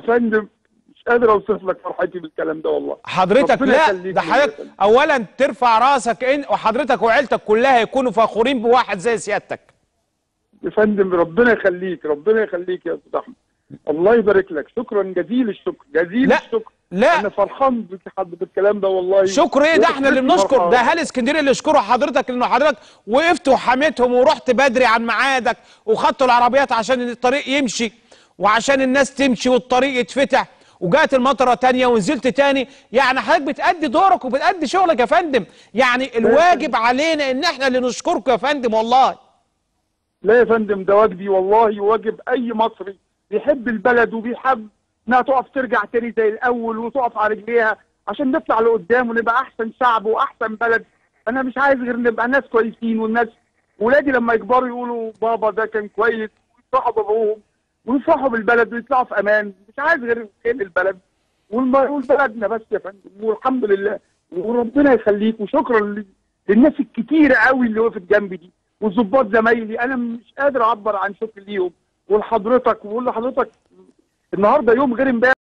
فندم مش قادر اوصف لك فرحتي بالكلام ده والله حضرتك ربنا لا يخليك ده لي حضرتك يا فندم. اولا ترفع راسك ان وحضرتك وعيلتك كلها يكونوا فخورين بواحد زي سيادتك يا فندم ربنا يخليك ربنا يخليك يا استاذ احمد الله يبارك لك شكرا جزيل الشكر جزيل لا، الشكر لا. انا فرحان بحد بالكلام ده والله شكر ايه ده احنا اللي بنشكر فرحان. ده اهالي اسكندريه اللي يشكروا حضرتك لانه حضرتك وقفت وحميتهم ورحت بدري عن ميعادك وخدتوا العربيات عشان الطريق يمشي وعشان الناس تمشي والطريق يتفتح وجات المطره تانية ونزلت تاني يعني حضرتك بتأدي دورك وبتأدي شغلك يا فندم يعني الواجب علينا ان احنا اللي نشكركم يا فندم والله لا يا فندم ده واجبي والله واجب اي مصري بيحب البلد وبيحب انها تقف ترجع تاني زي الاول وتقف على رجليها عشان نطلع لقدام ونبقى احسن شعب واحسن بلد انا مش عايز غير نبقى ناس كويسين والناس ولادي لما يكبروا يقولوا بابا ده كان كويس ويفرحوا بابوهم ويفرحوا بالبلد ويطلعوا في امان مش عايز غير خير البلد والم- والبلدنا بس يا فندم والحمد لله وربنا يخليك وشكرا لل- للناس الكتيرة قوي اللي وقفت جنبي دي والظباط زمايلي انا مش قادر اعبر عن شكر ليهم ولحضرتك وبقول لحضرتك النهارده يوم غير امبارح